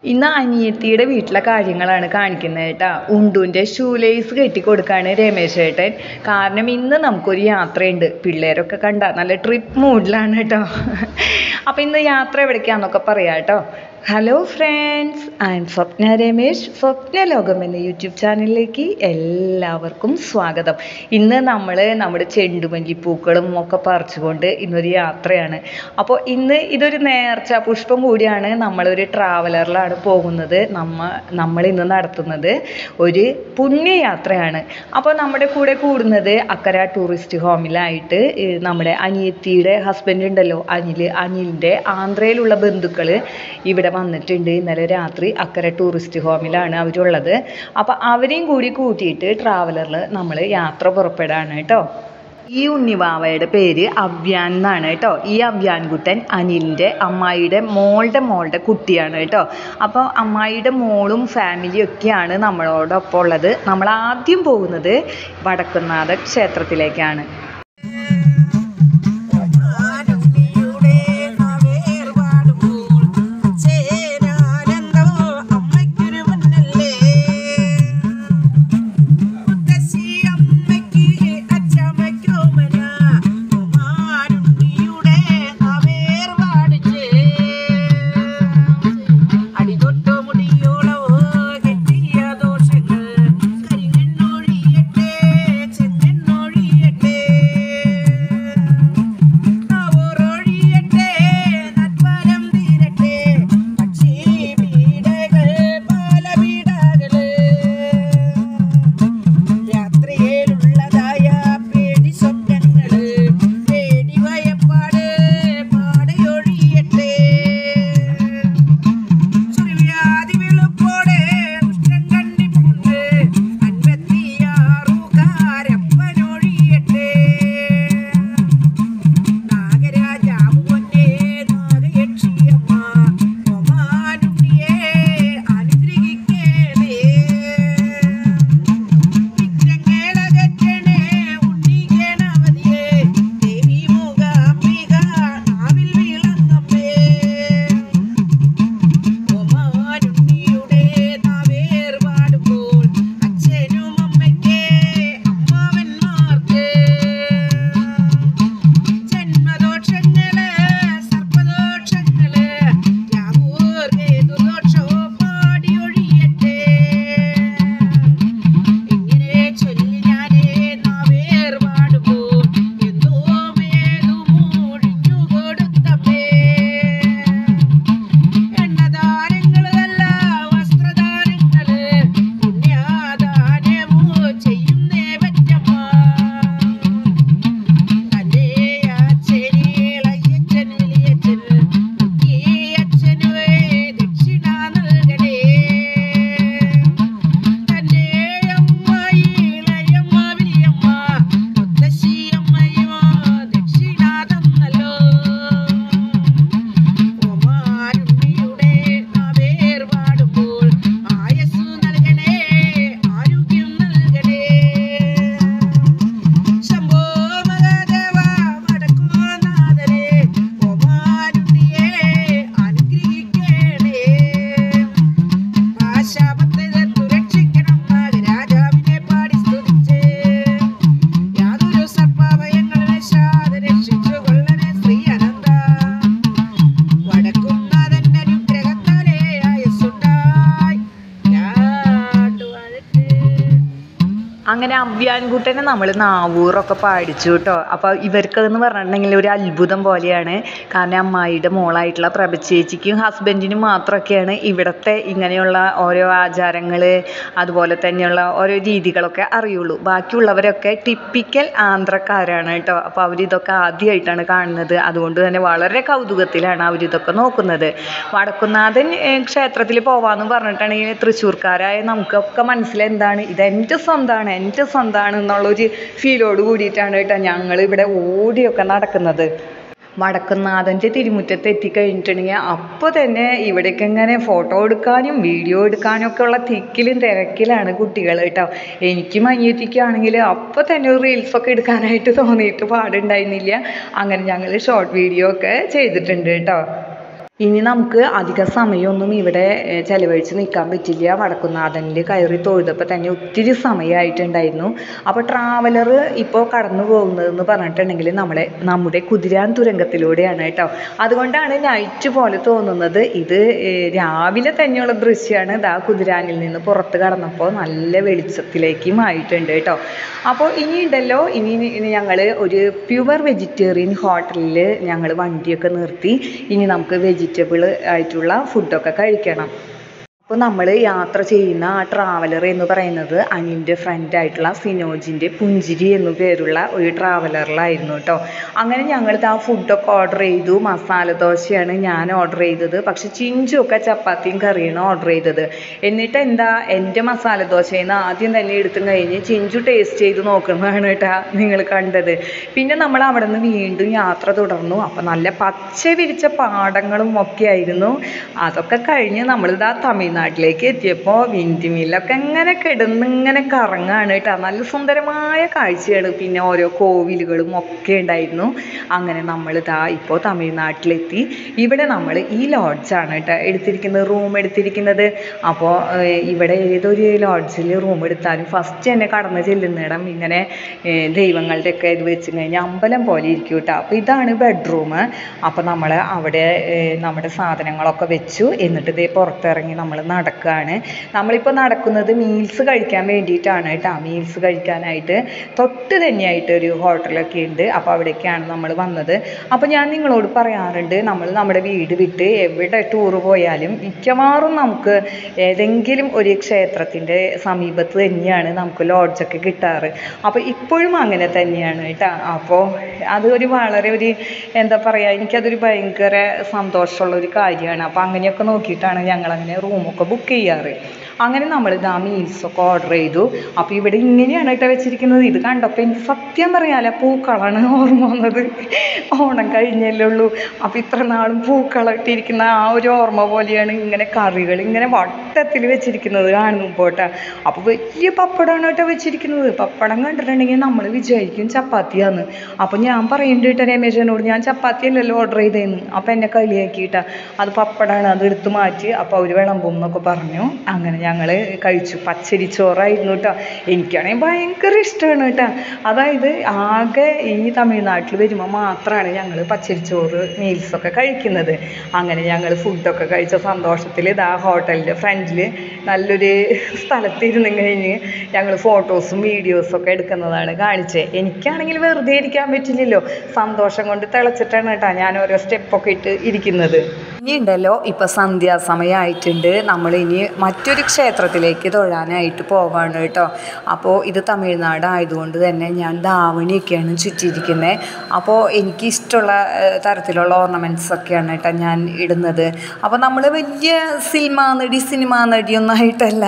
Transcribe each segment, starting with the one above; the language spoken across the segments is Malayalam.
ഇന്ന് അനിയത്തിയുടെ വീട്ടിലെ കാര്യങ്ങളാണ് കാണിക്കുന്നത് കേട്ടോ ഉണ്ടുവിൻ്റെ ഷൂ ലേസ് കെട്ടി കൊടുക്കുകയാണ് രമേശ് ഏട്ടൻ കാരണം ഇന്ന് നമുക്കൊരു യാത്രയുണ്ട് പിള്ളേരൊക്കെ കണ്ട നല്ല ട്രിപ്പ് മൂഡിലാണ് കേട്ടോ അപ്പം ഇന്ന് യാത്ര എവിടേക്കാന്നൊക്കെ പറയാം കേട്ടോ hello friends I'm Swapna Ramesh Swapna Lokam എന്ന യൂട്യൂബ് ചാനലിലേക്ക് എല്ലാവർക്കും സ്വാഗതം ഇന്ന് നമ്മൾ നമ്മുടെ ചെണ്ടുമല്ലിപ്പൂക്കളും ഒക്കെ പറിച്ചുകൊണ്ട് ഇന്നൊരു യാത്രയാണ് അപ്പോൾ ഇന്ന് ഇതൊരു നേർച്ച പുഷ്പം കൂടിയാണ് നമ്മളൊരു ട്രാവലറിലാണ് പോകുന്നത് നമ്മ നമ്മൾ ഇന്ന് നടത്തുന്നത് ഒരു പുണ്യയാത്രയാണ് അപ്പോൾ നമ്മുടെ കൂടെ കൂടുന്നത് അക്കര ടൂറിസ്റ്റ് ഹോമിലായിട്ട് ഏ, നമ്മുടെ അനിയത്തിയുടെ ഹസ്ബൻഡ് ഉണ്ടല്ലോ അനിൽ അനിലിൻ്റെ ആന്ധ്രയിലുള്ള ബന്ധുക്കൾ ഇവിടെ വന്നിട്ടുണ്ട് ഇന്നലെ രാത്രി അക്കരെ ടൂറിസ്റ്റ് ഹോമിലാണ് അവരുള്ളത് അപ്പോൾ അവരെയും കൂടി കൂട്ടിയിട്ട് ട്രാവലറിൽ നമ്മൾ യാത്ര പുറപ്പെടാണ് കേട്ടോ ഈ ഉണ്ണിവാവയുടെ പേര് അവ്യാൻ എന്നാണ് കേട്ടോ ഈ അവ്യാൻ കുട്ടൻ അനിലിൻ്റെ അമ്മായിയുടെ മോളുടെ മോളുടെ കുട്ടിയാണ് കേട്ടോ അപ്പോൾ അമ്മായിയുടെ മോളും ഫാമിലിയും ഒക്കെയാണ് നമ്മളോടൊപ്പം ഉള്ളത് നമ്മൾ ആദ്യം പോകുന്നത് വടക്കുന്നാഥ ക്ഷേത്രത്തിലേക്കാണ് ആനന്ദിയുടെ നവേർപാടുമ്പോൾ ചേരാനന്ദമോ അമ്മയ്ക്കൊരു മന്നല്ലേ മുത്തശ്ശി അമ്മയ്ക്ക് അച്ചമ്മയ്ക്കോ മന ആനന്ദിയുടെ നവേർപാട് ചേ അടിതൊട്ടോ മുടിയോളവോ കെട്ടിയ ദോഷങ്ങൾ കരിങ്ങണ്ണൊഴിയട്ടെ ചെന്നെണ്ണൊഴിയട്ടെ അവരൊഴിയട്ടെ നട്വരം തീരട്ടെ പക്ഷി വീടകൾ പല വീടകള് രാത്രിയിലുള്ളതായ പേടി സ്വപ്നങ്ങള് പേടി ഭയപ്പാട് പാടയൊഴിയട്ടെ ചുരുവ്യാധി വെളുപ്പോടെ ദുഷ്ടൻ കണ്ടിപ്പുണ്ട് അൻപത്തിയാറുകാരപ്പനൊഴിയട്ടെ നാഗരാജാവ് പൊന്നേ നാഗയക്ഷിയമ്മ ഒമാനുണ്ണിയെ അനുഗ്രഹിക്കേണേ വിഘ്നങ്ങളകറ്റണേ ഉണ്ണി ഗണപതിയെ ദേവി മൂകാംബിക നാവിൽ വിളങ്ങമ്മേ ഒമാനുണ്ണിയുടെ നാവേർപാടുമ്പോൾ അച്ഛനും അമ്മയ്ക്ക് അമ്മാവന്മാർക്ക് ജന്മദോഷങ്ങള് സർപ്പദോഷങ്ങള് രാഹുർദോഷോ പാടിയൊഴിയട്ടെ ഇങ്ങനെ ചൊല്ലി ഞാനേ നാവേർപാടുമ്പോൾ എന്തോ മേതു മൂടിഞ്ഞു കൊടുത്തമ്മേ എണ്ണദാനങ്ങളല്ല വസ്ത്രദാനങ്ങള് പുണ്യദാനമോ ചെയ്യുന്നേ പറ്റമ്മ തന്റെ അച്ഛനിളയച്ഛൻ വലിയച്ഛൻ ഈ അച്ഛനു ദക്ഷിണ നൽകണേ തന്റെ അമ്മായി ഇളയമ്മ വലിയമ്മ മുത്തശ്ശി അമ്മയോ ദക്ഷിണ തന്നല്ലോ ഒമാരുണ്ണിയുടെ നാവേർപാടുമ്പോൾ ആയസ്സു നൽകണേ ആരോഗ്യം നൽകണേ ശംഭോ മഹാദേവ വടക്കുനാഥനെ ഒമാരുണ്ണിയെ അനുഗ്രഹിക്കണേ ആശാപത്തെ തുരക്ഷിക്കണം നാഗരാജാവിനെ പാടി സ്തുതിച്ച് യാതൊരു സർപ്പഭയങ്ങൾ വശാതെ രക്ഷിച്ചു കൊള്ളണേ ശ്രീ അനന്ത വടക്കുന്നാഥന്റെ അനുഗ്രഹത്താലേ ആയുസ്സുണ്ടായി ഞാട്ടുവാഴട്ടെ അങ്ങനെ അവ്യാൻകുട്ടനെ നമ്മൾ നാവൂറൊക്കെ പാടിച്ചു കേട്ടോ അപ്പോൾ ഇവർക്കെന്ന് പറഞ്ഞിട്ടുണ്ടെങ്കിൽ ഒരു അത്ഭുതം പോലെയാണ് കാരണം അമ്മായിയുടെ മോളായിട്ടുള്ള പ്രഭചേച്ചിക്കും ഹസ്ബൻഡിനും മാത്രമൊക്കെയാണ് ഇവിടുത്തെ ഇങ്ങനെയുള്ള ഓരോ ആചാരങ്ങൾ അതുപോലെ തന്നെയുള്ള ഓരോ രീതികളൊക്കെ അറിയുള്ളൂ ബാക്കിയുള്ളവരൊക്കെ ടിപ്പിക്കൽ ആന്ധ്രക്കാരാണ് കേട്ടോ അപ്പോൾ അവരിതൊക്കെ ആദ്യമായിട്ടാണ് കാണുന്നത് അതുകൊണ്ട് തന്നെ വളരെ കൗതുകത്തിലാണ് അവരിതൊക്കെ നോക്കുന്നത് വടക്കുന്നാഥൻ ഏഹ്, ക്ഷേത്രത്തിൽ പോവാന്ന് പറഞ്ഞിട്ടുണ്ടെങ്കിൽ തൃശ്ശൂർക്കാരായ നമുക്കൊക്കെ മനസ്സിലെന്താണ് ഇതെൻ്റെ സ്വന്തമാണ് എൻ്റെ സ്വന്തമാണ് എന്നുള്ളൊരു ഫീലോട് കൂടിയിട്ടാണ് കേട്ടോ ഞങ്ങൾ ഇവിടെ ഓടിയൊക്കെ നടക്കുന്നത് വടക്കുന്നാഥൻ്റെ തിരുമുറ്റത്ത് എത്തിക്കഴിഞ്ഞിട്ടുണ്ടെങ്കിൽ അപ്പോൾ തന്നെ ഇവിടേക്ക് ഇങ്ങനെ ഫോട്ടോ എടുക്കാനും വീഡിയോ എടുക്കാനും ഒക്കെ ഉള്ള തിക്കിലും തിരക്കിലാണ് കുട്ടികൾ കേട്ടോ എനിക്കും അനിയത്തിക്കാണെങ്കിൽ അപ്പോൾ തന്നെ ഒരു റീൽസൊക്കെ എടുക്കാനായിട്ട് തോന്നിയിട്ട് പാടുണ്ടായിരുന്നില്ല അങ്ങനെ ഞങ്ങൾ ഷോർട്ട് വീഡിയോ ഒക്കെ ചെയ്തിട്ടുണ്ട് കേട്ടോ ഇനി നമുക്ക് അധിക സമയമൊന്നും ഇവിടെ ഏഹ്, ചെലവഴിച്ച് നിൽക്കാൻ പറ്റില്ല വടക്കുന്നാഥനിൽ കയറി തൊഴുതപ്പോൾ തന്നെ ഒത്തിരി സമയമായിട്ടുണ്ടായിരുന്നു അപ്പോൾ ട്രാവലർ ഇപ്പോൾ കടന്നു പോകുന്നതെന്ന് പറഞ്ഞിട്ടുണ്ടെങ്കിൽ നമ്മളെ നമ്മുടെ കുതിരാൻ തുരങ്കത്തിലൂടെയാണ് കേട്ടോ അതുകൊണ്ടാണ് നൈറ്റ് പോലെ തോന്നുന്നത് ഇത് ഏഹ്, രാവിലെ തന്നെയുള്ള ദൃശ്യമാണ് ഇതാ കുതിരാനിൽ നിന്ന് പുറത്ത് കടന്നപ്പോൾ നല്ല വെളിച്ചത്തിലേക്കും ആയിട്ടുണ്ട് കേട്ടോ അപ്പോൾ ഇനി ഉണ്ടല്ലോ ഇനി ഞങ്ങൾ ഒരു പ്യുവർ വെജിറ്റേറിയൻ ഹോട്ടലിൽ ഞങ്ങൾ വണ്ടിയൊക്കെ നിർത്തി ഇനി നമുക്ക് വെജിറ്റബിൾ ആയിട്ടുള്ള ഫുഡൊക്കെ കഴിക്കണം അപ്പോൾ നമ്മൾ യാത്ര ചെയ്യുന്ന ആ ട്രാവലർ എന്ന് പറയുന്നത് അനിൻ്റെ ഫ്രണ്ടായിട്ടുള്ള സിനോജിൻ്റെ പുഞ്ചിരി എന്നു പേരുള്ള ഒരു ട്രാവലറിലായിരുന്നു കേട്ടോ അങ്ങനെ ഞങ്ങളിത് ആ ഫുഡൊക്കെ ഓർഡർ ചെയ്തു മസാല ദോശയാണ് ഞാൻ ഓർഡർ ചെയ്തത് പക്ഷെ ചിഞ്ചുമൊക്കെ ചപ്പാത്തിയും കറിയാണ് ഓർഡർ ചെയ്തത് എന്നിട്ട് എന്താ എൻ്റെ മസാല ദോശയിൽ നിന്ന് ആദ്യം തന്നെ എടുത്തും കഴിഞ്ഞ് ചിഞ്ചു ടേസ്റ്റ് ചെയ്ത് നോക്കുന്നതാണ് കേട്ടോ നിങ്ങൾ കണ്ടത് പിന്നെ നമ്മൾ അവിടെ നിന്ന് വീണ്ടും യാത്ര തുടർന്നു അപ്പോൾ നല്ല പച്ച വിരിച്ച പാടങ്ങളും ഒക്കെ ആയിരുന്നു അതൊക്കെ കഴിഞ്ഞ് നമ്മളിതാ തമിഴ്നാട്ടിലേക്ക് എത്തിയപ്പോൾ വിൻഡ് മില്ലൊക്കെ ഇങ്ങനെ കിടന്ന് ഇങ്ങനെ കറങ്ങാണ് കേട്ടോ നല്ല സുന്ദരമായ കാഴ്ചയാണ് പിന്നെ ഓരോ കോവിലുകളും ഒക്കെ ഉണ്ടായിരുന്നു അങ്ങനെ നമ്മളിതാ ഇപ്പോൾ തമിഴ്നാട്ടിലെത്തി ഇവിടെ നമ്മൾ ഈ ലോഡ്ജാണ് കേട്ടോ എടുത്തിരിക്കുന്നത് റൂം എടുത്തിരിക്കുന്നത് അപ്പോൾ ഏഹ്, ഇവിടെ ഏതൊരു ലോഡ്ജിൽ റൂം എടുത്താലും ഫസ്റ്റ് തന്നെ കടന്ന് ചെല്ലുന്നിടം ഇങ്ങനെ ഏഹ്, ദൈവങ്ങളുടെയൊക്കെ ഇത് വെച്ച് കഴിഞ്ഞാൽ അമ്പലം പോലെ ഇരിക്കും കേട്ടോ അപ്പോൾ ഇതാണ് ബെഡ്റൂം അപ്പോൾ നമ്മൾ അവിടെ ഏഹ്, നമ്മുടെ സാധനങ്ങളൊക്കെ വെച്ചു എന്നിട്ട് ഇതേ പുറത്തിറങ്ങി നമ്മൾ നടക്കുകയാണ് നമ്മളിപ്പോൾ നടക്കുന്നത് മീൽസ് കഴിക്കാൻ വേണ്ടിയിട്ടാണ് കേട്ടോ മീൽസ് കഴിക്കാനായിട്ട് തൊട്ട് തന്നെയായിട്ട് ഒരു ഹോട്ടലൊക്കെ ഉണ്ട് അപ്പോൾ അവിടേക്കാണ് നമ്മൾ വന്നത് അപ്പോൾ ഞാൻ നിങ്ങളോട് പറയാറുണ്ട് നമ്മൾ നമ്മുടെ വീട് വിട്ട് എവിടെ ടൂർ പോയാലും മിക്കവാറും നമുക്ക് ഏതെങ്കിലും ഒരു ക്ഷേത്രത്തിൻ്റെ സമീപത്ത് തന്നെയാണ് നമുക്ക് ലോഡ്ജൊക്കെ കിട്ടാറ് അപ്പോൾ ഇപ്പോഴും അങ്ങനെ തന്നെയാണ് കേട്ടോ അപ്പോൾ അത് ഒരു വളരെ ഒരു എന്താ പറയുക എനിക്കതൊരു ഭയങ്കര സന്തോഷമുള്ള ഒരു കാര്യമാണ് അപ്പോൾ അങ്ങനെയൊക്കെ നോക്കിയിട്ടാണ് ഞങ്ങളങ്ങനെ റൂമൊക്കെ ബുക്ക് ചെയ്യാറ് അങ്ങനെ നമ്മൾ ഇതാ മീൽസൊക്കെ ഓർഡർ ചെയ്തു അപ്പോൾ ഇവിടെ ഇങ്ങനെയാണ് കേട്ടോ വെച്ചിരിക്കുന്നത് ഇത് കണ്ടപ്പോൾ എനിക്ക് സത്യം പറയാല പൂക്കളാണ് ഓർമ്മ വന്നത് ഓണം കഴിഞ്ഞല്ലേ ഉള്ളൂ അപ്പോൾ ഇത്ര നാളും പൂക്കളിട്ടിരിക്കുന്ന ആ ഒരു ഓർമ്മ പോലെയാണ് ഇങ്ങനെ കറികൾ ഇങ്ങനെ വട്ടത്തിൽ വെച്ചിരിക്കുന്നത് കാണുമ്പോൾ കേട്ടോ അപ്പോൾ വലിയ പപ്പടമാണ് കേട്ടോ വെച്ചിരിക്കുന്നത് പപ്പടം കണ്ടിട്ടുണ്ടെങ്കിൽ നമ്മൾ വിചാരിക്കും ചപ്പാത്തിയാന്ന് അപ്പോൾ ഞാൻ പറയുന്നുണ്ട് കേട്ടോ രമേശനോട് ഞാൻ ചപ്പാത്തി അല്ലല്ലോ ഓർഡർ ചെയ്തതെന്ന് അപ്പോൾ എന്നെ കളിയാക്കിയിട്ടാ അത് പപ്പടമാണ് അത് എടുത്ത് മാറ്റി അപ്പോൾ അവർ വിളമ്പും എന്നൊക്കെ പറഞ്ഞു അങ്ങനെ ഞങ്ങൾ കഴിച്ചു പച്ചരി ചോറായിരുന്നു കേട്ടോ എനിക്കാണെങ്കിൽ ഭയങ്കര ഇഷ്ടമാണ് കേട്ടോ അതായത് ആകെ ഈ തമിഴ്നാട്ടിൽ വരുമ്പോൾ മാത്രമാണ് ഞങ്ങൾ പച്ചരിച്ചോറ് മീൽസൊക്കെ കഴിക്കുന്നത് അങ്ങനെ ഞങ്ങൾ ഫുഡൊക്കെ കഴിച്ച സന്തോഷത്തിൽ ഇതാ ഹോട്ടലിൻ്റെ ഫ്രണ്ടിൽ നല്ലൊരു സ്ഥലത്തിരുന്ന് കഴിഞ്ഞ് ഞങ്ങൾ ഫോട്ടോസും വീഡിയോസും ഒക്കെ എടുക്കുന്നതാണ് കാണിച്ചത് എനിക്കാണെങ്കിൽ വെറുതെ ഇരിക്കാൻ പറ്റില്ലല്ലോ സന്തോഷം കൊണ്ട് തിളച്ചിട്ടാണ് കേട്ടോ ഞാൻ ഓരോ സ്റ്റെപ്പൊക്കെ ഇട്ട് ഇരിക്കുന്നത് ഇനി ഉണ്ടല്ലോ ഇപ്പം സന്ധ്യാസമയമായിട്ടുണ്ട് നമ്മൾ ഇനി മറ്റൊരു ക്ഷേത്രത്തിലേക്ക് തൊഴാനായിട്ട് പോവാണ് കേട്ടോ അപ്പോൾ ഇത് തമിഴ്നാട് ആയതുകൊണ്ട് തന്നെ ഞാൻ ധാവണിയൊക്കെയാണ് ചുറ്റിയിരിക്കുന്നത് അപ്പോൾ എനിക്ക് ഇഷ്ടമുള്ള ഏഹ്, തരത്തിലുള്ള ഓർണമെൻറ്റ്സ് ഒക്കെയാണ് കേട്ടോ ഞാൻ ഇടുന്നത് അപ്പോൾ നമ്മൾ വലിയ സിനിമാ നടി സിനിമാ നടിയൊന്നും ആയിട്ടല്ല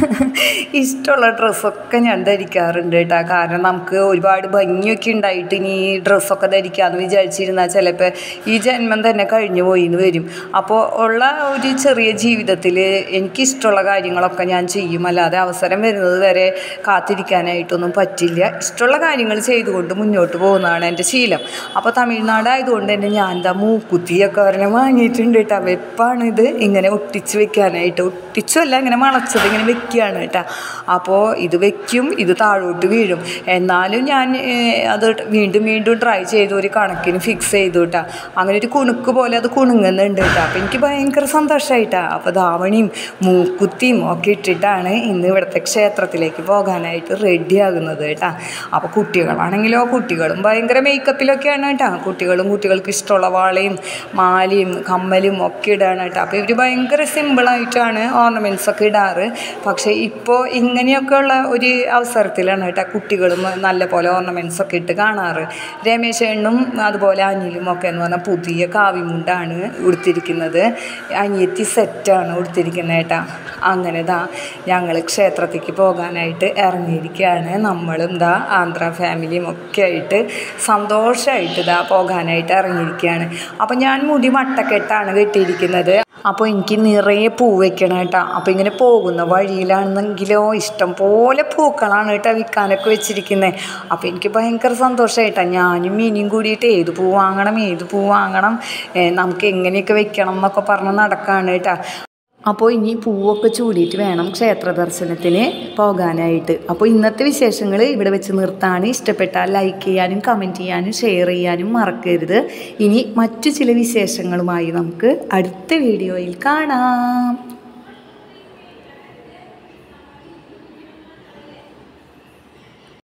ഇഷ്ടമുള്ള ഡ്രസ്സൊക്കെ ഞാൻ ധരിക്കാറുണ്ട് കേട്ടോ കാരണം നമുക്ക് ഒരുപാട് ഭംഗിയൊക്കെ ഉണ്ടായിട്ട് ഇനി ഈ ഡ്രസ്സൊക്കെ ധരിക്കാമെന്ന് വിചാരിച്ചിരുന്നാൽ ചിലപ്പോൾ ഈ ജന്മം തന്നെ കഴിഞ്ഞു പോയി എന്ന് വരും അപ്പോൾ ഉള്ള ഒരു ചെറിയ ജീവിതത്തിൽ എനിക്കിഷ്ടമുള്ള കാര്യങ്ങളൊക്കെ ഞാൻ ചെയ്യും അല്ലാതെ അവസരം വരുന്നത് വരെ കാത്തിരിക്കാനായിട്ടൊന്നും പറ്റില്ല ഇഷ്ടമുള്ള കാര്യങ്ങൾ ചെയ്തുകൊണ്ട് മുന്നോട്ട് പോകുന്നതാണ് എൻ്റെ ശീലം അപ്പോൾ തമിഴ്നാട് ആയതുകൊണ്ട് തന്നെ ഞാൻ എന്താ മൂക്കുത്തിയൊക്കെ ഒരെണ്ണം വാങ്ങിയിട്ടുണ്ട് കേട്ടോ വെപ്പാണ് ഇത് ഇങ്ങനെ ഒട്ടിച്ച് വെക്കാനായിട്ട് ഒട്ടിച്ചല്ല ഇങ്ങനെ മണച്ചത് ഇങ്ങനെ വെക്കുകയാണ് കേട്ടോ അപ്പോൾ ഇത് വെക്കും ഇത് താഴോട്ട് വീഴും എന്നാലും ഞാൻ ഏഹ്, അത് വീണ്ടും വീണ്ടും ട്രൈ ചെയ്തു ഒരു കണക്കിന് ഫിക്സ് ചെയ്തു കേട്ടോ അങ്ങനെ ഒരു കുണുക്ക് പോലെ അത് കുണുങ്ങുന്നുണ്ട് കേട്ടോ അപ്പോൾ എനിക്ക് ഭയങ്കര സന്തോഷമായിട്ടാണ് അപ്പോൾ ധാവണിയും മൂക്കുത്തിയും ഒക്കെ ഇട്ടിട്ടാണ് ഇന്ന് ഇവിടുത്തെ ക്ഷേത്രത്തിലേക്ക് പോകാനായിട്ട് റെഡി ആകുന്നത് കേട്ടോ അപ്പോൾ കുട്ടികളാണെങ്കിലോ കുട്ടികളും ഭയങ്കര മേക്കപ്പിലൊക്കെയാണ് കേട്ടോ കുട്ടികളും കുട്ടികൾക്ക് ഇഷ്ടമുള്ള വളയും മാലയും കമ്മലും ഒക്കെ ഇടാണ് കേട്ടോ അപ്പോൾ ഇവർ ഭയങ്കര സിമ്പിളായിട്ടാണ് ഓർണമെൻറ്റ്സ് ഒക്കെ ഇടാറ് പക്ഷേ ഇപ്പോൾ ഇങ്ങനെയൊക്കെയുള്ള ഒരു അവസരത്തിലാണ് കേട്ടോ കുട്ടികളും നല്ല പോലെ ഓർണമെൻറ്റ്സ് ഒക്കെ ഇട്ട് കാണാറ് രമേശ് എണ്ണും അതുപോലെ അനിലും ഒക്കെ എന്ന് പറഞ്ഞാൽ പുതിയ കാവിമുണ്ടാണ് ഉടുത്തിരിക്കുന്നത് അനിയത്തി സെറ്റാണ് ഉടുത്തിരിക്കുന്നത് കേട്ടോ അങ്ങനെ ദാ ഞങ്ങൾ ക്ഷേത്രത്തിലേക്ക് പോകാനായിട്ട് ഇറങ്ങിയിരിക്കുകയാണ് നമ്മളും ദാ ആന്ധ്ര ഫാമിലിയും ഒക്കെ ആയിട്ട് സന്തോഷമായിട്ട് ദാ പോകാനായിട്ട് ഇറങ്ങിയിരിക്കുകയാണ് അപ്പം ഞാൻ മുടി വട്ടക്കെട്ടാണ് കെട്ടിയിരിക്കുന്നത് അപ്പോൾ എനിക്ക് നിറയെ പൂ വെക്കണം കേട്ടോ അപ്പോൾ ഇങ്ങനെ പോകുന്ന വഴിയിലാണെന്നെങ്കിലോ ഇഷ്ടം പോലെ പൂക്കളാണ് കേട്ടോ വിൽക്കാനൊക്കെ വെച്ചിരിക്കുന്നത് അപ്പോൾ എനിക്ക് ഭയങ്കര സന്തോഷമായിട്ടാ ഞാനും മിനിയും കൂടിയിട്ട് ഏത് പൂ വാങ്ങണം ഏത് പൂ വാങ്ങണം ഏ, നമുക്ക് എങ്ങനെയൊക്കെ വെക്കണം എന്നൊക്കെ പറഞ്ഞ് നടക്കുകയാണ് കേട്ടോ അപ്പോൾ ഇനി പൂവൊക്കെ ചൂടിയിട്ട് വേണം ക്ഷേത്ര ദർശനത്തിന് പോകാനായിട്ട് അപ്പോൾ ഇന്നത്തെ വിശേഷങ്ങൾ ഇവിടെ വെച്ച് നിർത്താണ് ഇഷ്ടപ്പെട്ടാൽ ലൈക്ക് ചെയ്യാനും കമൻറ്റ് ചെയ്യാനും ഷെയർ ചെയ്യാനും മറക്കരുത് ഇനി മറ്റു ചില വിശേഷങ്ങളുമായി നമുക്ക് അടുത്ത വീഡിയോയിൽ കാണാം